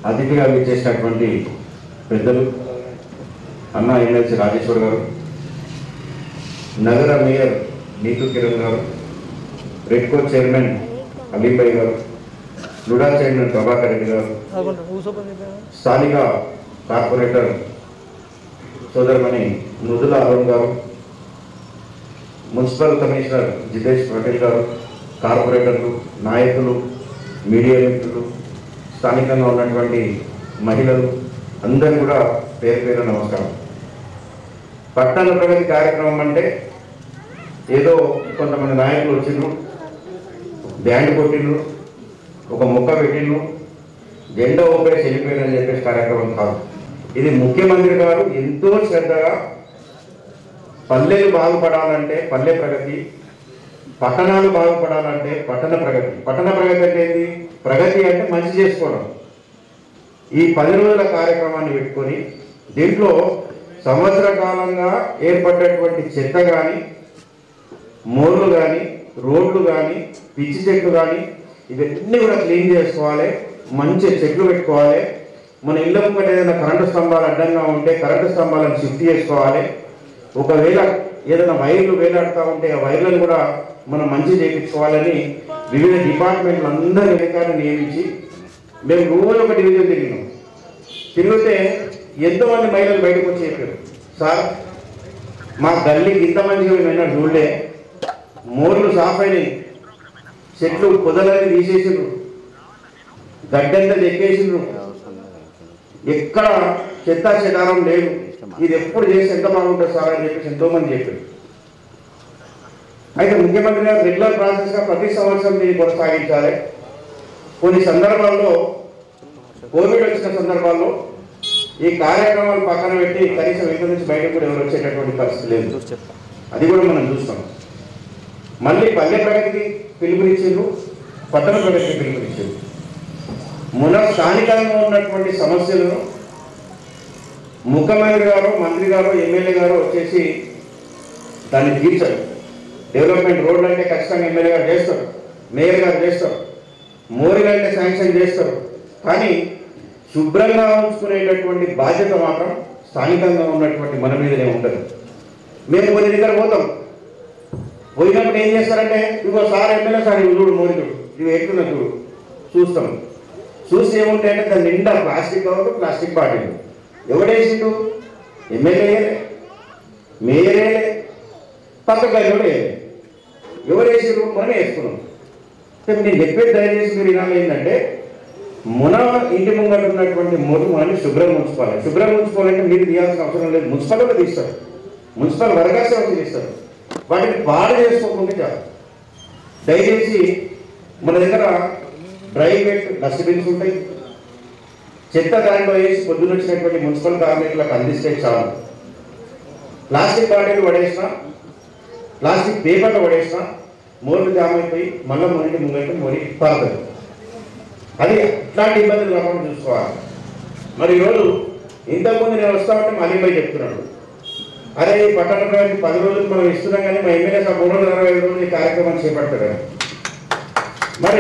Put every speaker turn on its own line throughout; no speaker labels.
అతిథిగా విచ్చేసినటువంటి పెద్దలు అన్న ఎమ్మెల్సీ రాజేశ్వర్ గారు నగర మేయర్ నీతు కిరణ్ గారు రెడ్కో చైర్మన్ అలీబాయ్ గారు లుడా చైర్మన్ ప్రభాకర్ రెడ్డి గారు స్థానిక కార్పొరేటర్ సోదరమణి మృదుల అరుణ్ గారు మున్సిపల్ కమిషనర్ జితేష్ పటేల్ గారు కార్పొరేటర్లు నాయకులు మీడియా మిత్రులు స్థానికంగా ఉన్నటువంటి మహిళలు అందరూ కూడా పేరు పేరు నమస్కారం పట్టణ ప్రగతి కార్యక్రమం అంటే ఏదో కొంతమంది నాయకులు వచ్చిండ్రు బ్యాండ్ కొట్టిండ్రు ఒక మొక్క పెట్టిండ్రు జెండా ఊపేసి వెళ్ళిపోయిందని చెప్పేసి కార్యక్రమం కాదు ఇది ముఖ్యమంత్రి గారు ఎంతో శ్రద్ధగా పల్లెలు బాగుపడాలంటే పల్లె ప్రగతి పట్టణాలు బాగుపడాలంటే పట్టణ ప్రగతి పట్టణ ప్రగతి అంటే ఏంటి ప్రగతి అంటే మంచి చేసుకోవడం ఈ పది రోజుల కార్యక్రమాన్ని పెట్టుకొని దీంట్లో సంవత్సర కాలంగా ఏర్పడ్డటువంటి చెత్త కానీ మోర్లు కానీ రోడ్లు కానీ పిచ్చి చెట్లు కానీ ఇవన్నీ కూడా క్లీన్ చేసుకోవాలి మంచి చెట్లు పెట్టుకోవాలి మన ఇళ్ళ ముంగట ఏదైనా కరెంటు స్తంభాలు అడ్డంగా ఉంటే కరెంటు స్తంభాలను షిఫ్ట్ చేసుకోవాలి ఒకవేళ ఏదైనా వైర్లు వేలాడుతూ ఉంటే ఆ వైర్లను కూడా మనం మంచి చేయించుకోవాలని వివిధ డిపార్ట్మెంట్లు అందరి అధికారులు నియమించి మేము రోజు ఒక డివిజన్ తిరిగినాం తిరిగితే ఎంతోమంది మహిళలు బయటకు వచ్చి చెప్పారు సార్ మా గల్లీకి ఇంత మంచిగా మేము చూడలే మోర్లు సాఫ్ అయినాయి చెట్లు పొదలని తీసేసిండ్రు గడ్డంతా చెక్కేసిండ్రు ఎక్కడ చెత్త చెదారం లేదు ఇది ఎప్పుడు చేసి ఎంత బాగుంటుంది సార్ అని చెప్పేసి ఎంతో మంది చెప్పారు అయితే ముఖ్యమంత్రి గారు రెగ్యులర్ ప్రాసెస్ గా ప్రతి సంవత్సరం దీన్ని కొనసాగించాలి కొన్ని సందర్భాల్లో కోవిడ్ వచ్చిన సందర్భాల్లో ఈ కార్యక్రమాలు పక్కన పెట్టి కనీసం ఇంటి నుంచి బయటకు కూడా ఎవరు వచ్చేటటువంటి పరిస్థితి లేదు అది కూడా మనం చూస్తాం మళ్ళీ పల్లె ప్రగతికి పిలుపునిచ్చిండ్రు పట్టణ ప్రగతికి పిలుపునిచ్చిండ్రు మున స్థానికంగా ఉన్నటువంటి సమస్యలను ముఖ్యమంత్రి గారు మంత్రి గారు ఎమ్మెల్యే గారు వచ్చేసి దాన్ని తీర్చరు డెవలప్మెంట్ రోడ్లు అంటే ఖచ్చితంగా ఎమ్మెల్యే గారు చేస్తారు మేయర్ గారు చేస్తారు మోరీలు అంటే శాంక్షన్ చేస్తారు కానీ శుభ్రంగా ఉంచుకునేటటువంటి బాధ్యత మాత్రం స్థానికంగా ఉన్నటువంటి మన మీదనే ఉంటుంది మేము కొన్ని దగ్గర పోతాం పోయినప్పుడు ఏం చేస్తారంటే ఇంకో సార్ ఎమ్మెల్యే సార్ ఇవి చూడు మోరీ చూడు ఇవి ఎట్లున్నా చూడు చూస్తాం చూసి ఏముంటాయంటే దాని నిండా ప్లాస్టిక్ కావచ్చు ప్లాస్టిక్ బాటిల్ ఎవడేసిండు ఎమ్మెల్యే మేయరే పక్క గదిలో ఎవరు వేసారు మనమే వేసుకున్నాం అంటే నేను చెప్పేది దయచేసి మీరు వినాలి ఏంటంటే మున ఇంటి ముంగట ఉన్నటువంటి మొరు మనల్ని శుభ్రంగా ఉంచుకోవాలి శుభ్రంగా ఉంచుకోవాలంటే మీరు తీయాల్సిన అవసరం లేదు మున్సిపల్ కూడా తీస్తారు మున్సిపల్ వర్గాసే వచ్చి తీస్తారు వాటిని పాడు చేసుకోకుండా చాలు దయచేసి మన దగ్గర డ్రై వెట్ డస్ట్బిన్స్ ఉంటాయి చెత్త దాంట్లో వేసి పొద్దున వచ్చినటువంటి మున్సిపల్ కార్మికులకు అందిస్తే చాలు ప్లాస్టిక్ బాటిల్ పడేసిన ప్లాస్టిక్ పేపర్లు పడేసిన మోర్లు జామ్ అయిపోయి మళ్ళీ మొన్నటి ముంగంటే మొరి పడదు అది ఇట్లాంటి ఇబ్బందులు కాకుండా చూసుకోవాలి మరి ఈరోజు ఇంతకుముందు నేను వస్తా ఉంటే మా అలీబాయ్ చెప్తున్నాడు అరే ఈ పట్టణ ప్రగతి పది రోజులు మనం ఇస్తున్నాం కానీ మా ఎమ్మెల్యే సార్ మూడు వందల అరవై ఐదు రోజులు ఈ కార్యక్రమాన్ని చేపడతాడు మరి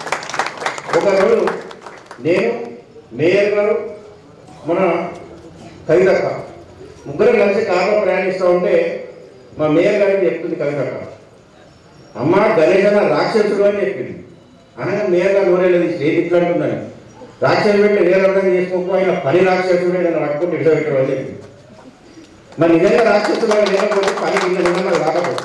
ఒక రోజు నేను మేయర్ గారు మన కవితక్క ముగ్గురు కలిసి కారులో ప్రయాణిస్తూ ఉంటే మా మేయర్ గారికి చెప్తుంది కవితక్క అమ్మ గణేశన రాక్షసుడు అని చెప్పింది అనగా మేయర్ గారు ఊరేది స్టేట్ ఇట్లా అంటుందని రాక్షసుడు పెట్టి వేరే అర్థం చేసుకోకు ఆయన పని రాక్షసుడే నన్ను పట్టుకుంటే ఇడబెట్టడం అని చెప్పింది మరి నిజంగా రాక్షసుడు లేకపోతే పని కింద నిజంగా రాకపోతే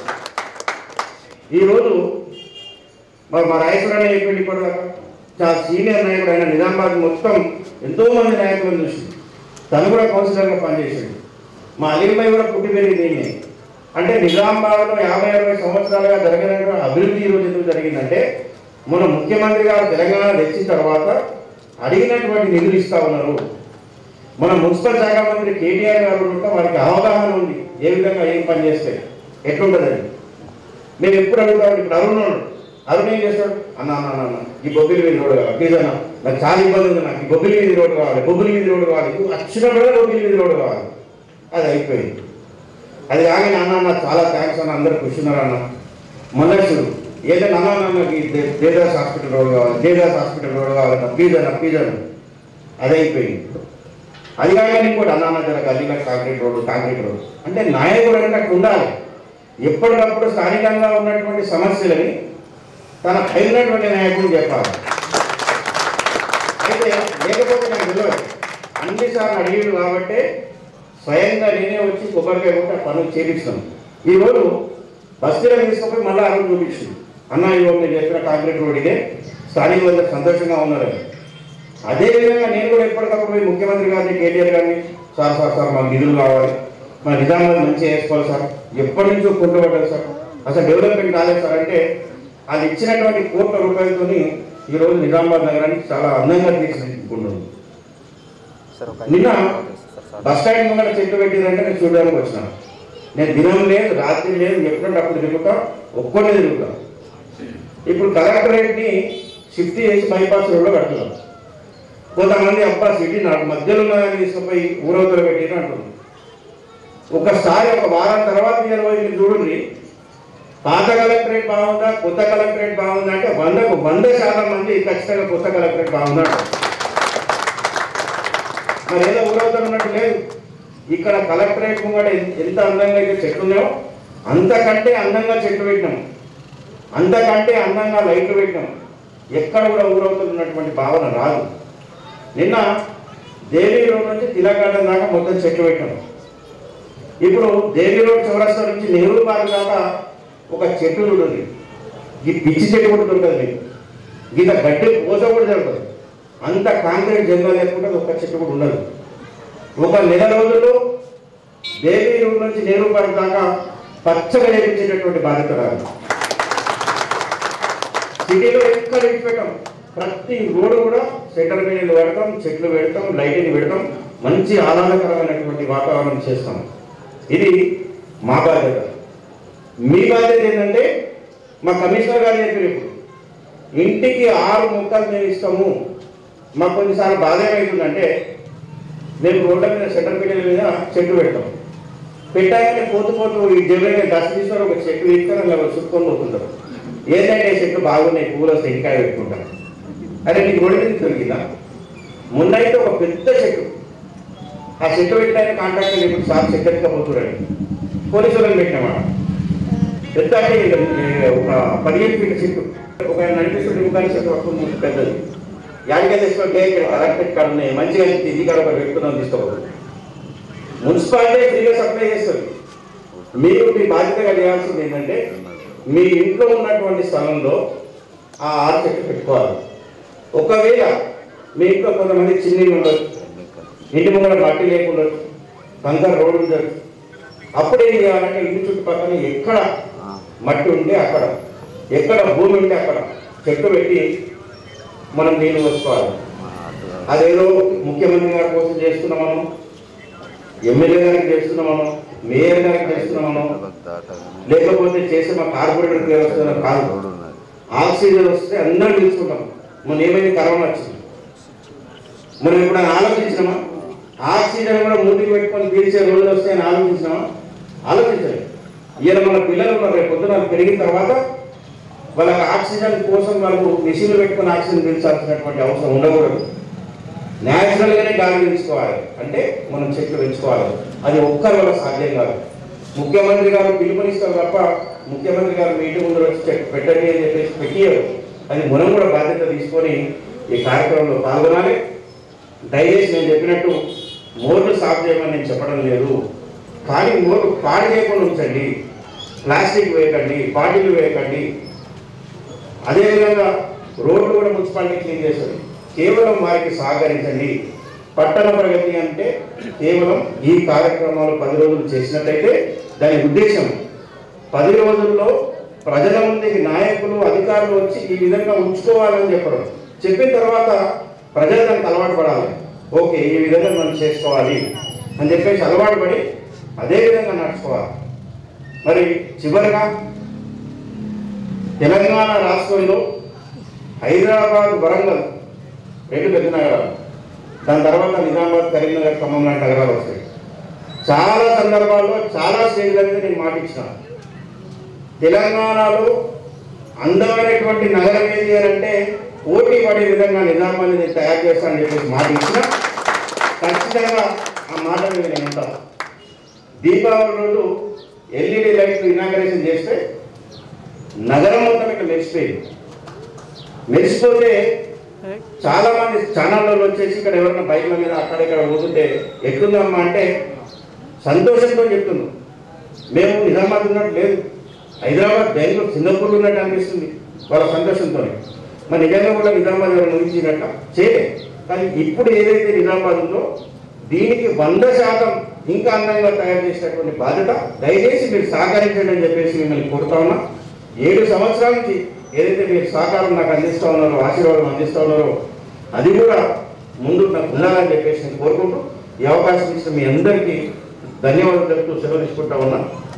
ఈరోజు మరి మా రాయసురాన్ని చెప్పింది ఇప్పటిదాకా చాలా సీనియర్ నాయకుడు ఆయన నిజామాబాద్ మొత్తం ఎంతో మంది నాయకులను చూసి తను కూడా కౌన్సిలర్గా పనిచేసాడు మా అలీబాయి కూడా పుట్టి పెరిగింది ఈయనే. అంటే నిజామాబాద్లో యాభై అరవై సంవత్సరాలుగా జరిగిన అభివృద్ధి ఈరోజు ఎందుకు జరిగిందంటే మన ముఖ్యమంత్రి గారు తెలంగాణ తెచ్చిన తర్వాత అడిగినటువంటి నిధులు ఇస్తా ఉన్నారు మన మున్సిపల్ శాఖ మంత్రి కేటీఆర్ గారు ఉంటే వారికి అవగాహన ఉంది ఏ విధంగా ఏం పని చేస్తే ఎట్లుంటుందని మేము ఎప్పుడు అడుగుతాం ఇప్పుడు అరుణ్ ఉన్నాడు అరుణ్ ఏం చేస్తాడు అన్న అన్న అన్న, అన్న ఈ బొబ్బిలి వీధి రోడ్డు కావాలి ప్లీజ్ అన్న నాకు చాలా ఇబ్బంది ఉంది నాకు ఈ బొబ్బిలి వీధి రోడ్డు కావాలి బొబ్బిలి వీధి రోడ్డు కావాలి వచ్చినప్పుడు బొబ్బిలి వీధి రోడ్డు కావాలి అది అయిపోయింది అది కాగానే అన్న అన్న చాలా థ్యాంక్స్ అన్న అందరు కూర్చున్నారు అన్న మొన్నడు ఏదైనా అన్న అన్న నాకు ఈ దే- దేదాస్ హాస్పిటల్ రోడ్ కావాలి దేదాస్ హాస్పిటల్ రోడ్ కావాలన్న ప్లీజ్ అన్న ప్లీజ్ అన్న అదైపోయింది అది కాక ఇంకోటి అన్నాన్న జర గల్లీలో కాంక్రీట్ రోడ్డు కాంక్రీట్ రోడ్డు అంటే నాయకుడు అంటే అట్లా ఉండాలి ఎప్పటికప్పుడు స్థానికంగా ఉన్నటువంటి సమస్యలని తన పైనటువంటి నాయకుడు చెప్పాలి అయితే లేకపోతే నాకు తెలియదు అన్నిసార్లు అడిగాడు కాబట్టి స్వయంగా నేనే వచ్చి కొబ్బరికాయ కొట్టి ఆ పనులు చేపించాను ఈరోజు బస్తీలో తీసుకుపోయి మళ్ళీ ఆ రోజు చూపించింది అన్న ఇవ్వ మీరు చెప్పిన కాంక్రీట్ రోడ్ ఇదే స్థానిక వాళ్ళకి సంతోషంగా ఉన్నారని అదేవిధంగా నేను కూడా ఎప్పటికప్పుడు పోయి ముఖ్యమంత్రి గారిని కేటీఆర్ గారిని సార్ సార్ సార్ మాకు నిధులు కావాలి మా నిజామాబాద్ మంచిగా వేసుకోవాలి సార్ ఎప్పటి నుంచో కుంటుపడ్డారు సార్ అసలు డెవలప్మెంట్ కాలేదు సార్ అంటే అది ఇచ్చినటువంటి కోట్ల రూపాయలతోని ఈరోజు నిజామాబాద్ నగరానికి చాలా అందంగా తీర్చిదిద్దుకుంటుంది
సార్ ఒక
నిన్న
సార్ సార్
బస్ స్టాండ్ ముందర చెట్టు పెట్టిందంటే నేను చూడడానికి వచ్చిన నేను దినం లేదు రాత్రి లేదు ఎప్పుడంటే అప్పుడు తిరుగుతా ఒక్కడే తిరుగుతా ఇప్పుడు కలెక్టరేట్ని షిఫ్ట్ చేసి బైపాస్ రోడ్లో కడుతున్నాం కొంతమంది అబ్బా సిటీ నాకు మధ్యలో ఉన్నదాన్ని తీసుకుపోయి ఊరవతలు పెట్టిన అంటున్నారు ఒకసారి ఒక వారం తర్వాత ఇరవై మీరు చూడండి పాత కలెక్టరేట్ బాగుందా కొత్త కలెక్టరేట్ బాగుందా అంటే వందకు వంద శాతం మంది ఖచ్చితంగా కొత్త కలెక్టరేట్ బాగుందా అంటారు. మరి ఏదో ఊరవుతారు ఉన్నట్టు లేదు ఇక్కడ కలెక్టరేట్ ముంగట ఎన్- ఎంత అందంగా అయితే చెట్లు ఉన్నాయో అంతకంటే అందంగా చెట్లు పెట్టినాం అంతకంటే అందంగా లైట్లు పెట్టినాం ఎక్కడ కూడా ఊరవుతున్నటువంటి భావన రాదు నిన్న దేవీ రోడ్ నుంచి తిలకాటం దాకా మొత్తం చెట్లు పెట్టాం ఇప్పుడు దేవీ రోడ్ చౌరస్తా నుంచి నెహ్రూ పార్క్ దాకా ఒక చెట్టు ఉంటుంది ఈ పిచ్చి చెట్టు కూడా దొరకదు మీకు గీత గడ్డి పోస కూడా జరగదు అంత కాంక్రీట్ జంగల్ లేకుండా ఒక్క చెట్టు కూడా ఉండదు ఒక నెల రోజుల్లో దేవీ రోడ్ నుంచి నెహ్రూ పార్క్ దాకా పచ్చగా చేయించేటటువంటి బాధ్యత రాదు సిటీలో ఎక్కడ పెట్టాం ప్రతి రోడ్డు కూడా సెంటర్ మీడియాలు పెడతాం చెట్లు పెడతాం లైటింగ్ పెడతాం మంచి ఆహ్లాదకరమైనటువంటి వాతావరణం చేస్తాం ఇది మా బాధ్యత మీ బాధ్యత ఏంటంటే మా కమిషనర్ గారు చెప్పారు ఇప్పుడు ఇంటికి ఆరు మొక్కలు మేము ఇస్తాము మాకు కొన్నిసార్లు బాధ ఏమవుతుందంటే మేము రోడ్ల మీద సెంటర్ మీడియాల మీద చెట్లు పెడతాం పెట్టాగానే పోతూ పోతూ ఈ జనరేటర్ డస్ట్ తీసుకొని ఒక చెట్టు తీసుకొని అలా చుట్టుకొని పోతుంటారు ఏంటంటే ఈ చెట్లు బాగున్నాయి పూలు వస్తే ఇంటికాయ పెట్టుకుంటారు అరే నీకు రోడ్డు మీద దొరికిందా ముందైతే ఒక పెద్ద చెట్టు ఆ చెట్టు పెట్టడానికి కాంట్రాక్టర్ ఇప్పుడు సార్ చెట్టు ఎత్తుకపోతున్నాడు పోలీసు వాళ్ళని పెట్టినమాట పెద్ద అంటే ఇక, ఏ, ఒక పదిహేను ఫీట్ల చెట్టు ఒక నడిపిస్తుంటే ముఖాన్ని చెట్టు వస్తుంది పెద్దది యాడిగా తీసుకుంటే ఇక్కడ కలెక్టరేట్ కాడ ఉన్నాయి మంచిగా ఇది కాడ ఒకటి పెట్టుకుందాం తీసుకోవాలి మున్సిపాలిటీ ఫ్రీగా సప్లై చేస్తుంది మీరు మీ బాధ్యతగా చేయాల్సింది ఏంటంటే మీ ఇంట్లో ఉన్నటువంటి స్థలంలో ఆ ఆరు చెట్లు పెట్టుకోవాలి ఒకవేళ మీ ఇంట్లో కొంతమంది చిన్ని ఉండొచ్చు ఇంటి ముంగడ మట్టి లేకుండా కంకర రోడ్డు ఉండొచ్చు అప్పుడు ఏం చేయాలంటే ఇంటి చుట్టుపక్కల ఎక్కడ మట్టి ఉంటే అక్కడ ఎక్కడ భూమి ఉంటే అక్కడ చెట్టు పెట్టి మనం నీళ్ళు పోసుకోవాలి అదేదో ముఖ్యమంత్రి గారి కోసం చేస్తున్నామను ఎమ్మెల్యే గారికి చేస్తున్నామను మేయర్ గారికి చేస్తున్నామను లేకపోతే చేసే మా కార్పొరేటర్ పేరు వస్తున్న కాదు ఆక్సిజన్ వస్తే అందరం తీసుకుంటాం మొన్న ఏమైంది కరోనా వచ్చింది మనం ఎప్పుడైనా ఆలోచించినామా ఆక్సిజన్ కూడా మూతికి పెట్టుకొని పీల్చే రోజులు వస్తాయని ఆలోచించినామా ఆలోచించలేదు ఈయన మన పిల్లలు ఉన్నారు రేపు పొద్దున వాళ్ళు పెరిగిన తర్వాత వాళ్ళకి ఆక్సిజన్ కోసం వాళ్ళకు మిషన్లు పెట్టుకొని ఆక్సిజన్ పీల్చాల్సినటువంటి అవసరం ఉండకూడదు న్యాచురల్ గానే గాలి పీల్చుకోవాలి అంటే మనం చెట్లు పెంచుకోవాలి అది ఒక్కరి వల్ల సాధ్యం కాదు ముఖ్యమంత్రి గారు పిలుపునిస్తారు తప్ప ముఖ్యమంత్రి గారు మీ ఇంటి ముందు వచ్చి చెట్టు పెట్టండి అని చెప్పేసి పెట్టియరు అది మనం కూడా బాధ్యత తీసుకొని ఈ కార్యక్రమంలో పాల్గొనాలి దయచేసి నేను చెప్పినట్టు మోర్లు సాఫ్ చేయమని నేను చెప్పడం లేదు కానీ మోర్లు పాడు చేయకుండా ఉంచండి ప్లాస్టిక్ వేయకండి బాటిల్ వేయకండి అదేవిధంగా రోడ్లు కూడా మున్సిపాలిటీ క్లీన్ చేస్తుంది కేవలం వారికి సహకరించండి పట్టణ ప్రగతి అంటే కేవలం ఈ కార్యక్రమాలు పది రోజులు చేసినట్టయితే దాని ఉద్దేశం పది రోజుల్లో ప్రజల ముందుకి నాయకులు అధికారులు వచ్చి ఈ విధంగా ఉంచుకోవాలని చెప్పడం చెప్పిన తర్వాత ప్రజలు దానికి అలవాటు పడాలి ఓకే ఈ విధంగా మనం చేసుకోవాలి అని చెప్పేసి అలవాటు పడి అదే విధంగా నడుచుకోవాలి మరి చివరిగా తెలంగాణ రాష్ట్రంలో హైదరాబాద్ వరంగల్ రెండు పెద్ద నగరాలు దాని తర్వాత నిజామాబాద్ కరీంనగర్ ఖమ్మం లాంటి నగరాలు వస్తాయి చాలా సందర్భాల్లో చాలా స్టేజ్ల మీద నేను మాటిచ్చిన తెలంగాణలో అందమైనటువంటి నగరం ఏది అని అంటే పోటీ పడే విధంగా నిజామాబాద్ నేను తయారు చేస్తానని చెప్పేసి మాట ఇచ్చిన ఖచ్చితంగా ఆ మాటను నేను వింటాను దీపావళి రోజు ఎల్ఈడి లైట్లు ఇనాగరేషన్ చేస్తే నగరం మొత్తం ఇక్కడ మెరిసిపోయింది మెరిసిపోతే చాలా మంది ఛానళ్ళలో వచ్చేసి ఇక్కడ ఎవరైనా బైక్ల మీద అక్కడ ఇక్కడ పోతుంటే ఎట్లుందమ్మా అంటే సంతోషంతో చెప్తున్నాం మేము నిజామాబాద్ ఉన్నట్టు లేదు హైదరాబాద్ బెంగళూరు సింగపూర్ ఉన్నట్టు అనిపిస్తుంది వాళ్ళ సంతోషంతో మరి నిజంగా కూడా నిజామాబాద్ ఎవరు ముగించినట్ట చేయలే కానీ ఇప్పుడు ఏదైతే నిజామాబాద్ ఉందో దీనికి వంద శాతం ఇంకా అందంగా తయారు చేసినటువంటి బాధ్యత దయచేసి మీరు సహకరించండి అని చెప్పేసి మిమ్మల్ని కోరుతా ఉన్నా ఏడు సంవత్సరాల నుంచి ఏదైతే మీరు సహకారం నాకు అందిస్తూ ఉన్నారో ఆశీర్వాదం అందిస్తూ ఉన్నారో అది కూడా ముందు నాకు ఉండాలని చెప్పేసి నేను కోరుకుంటూ ఈ అవకాశం ఇచ్చిన మీ అందరికీ ధన్యవాదాలు చెప్తూ సెలవు తీసుకుంటా ఉన్నా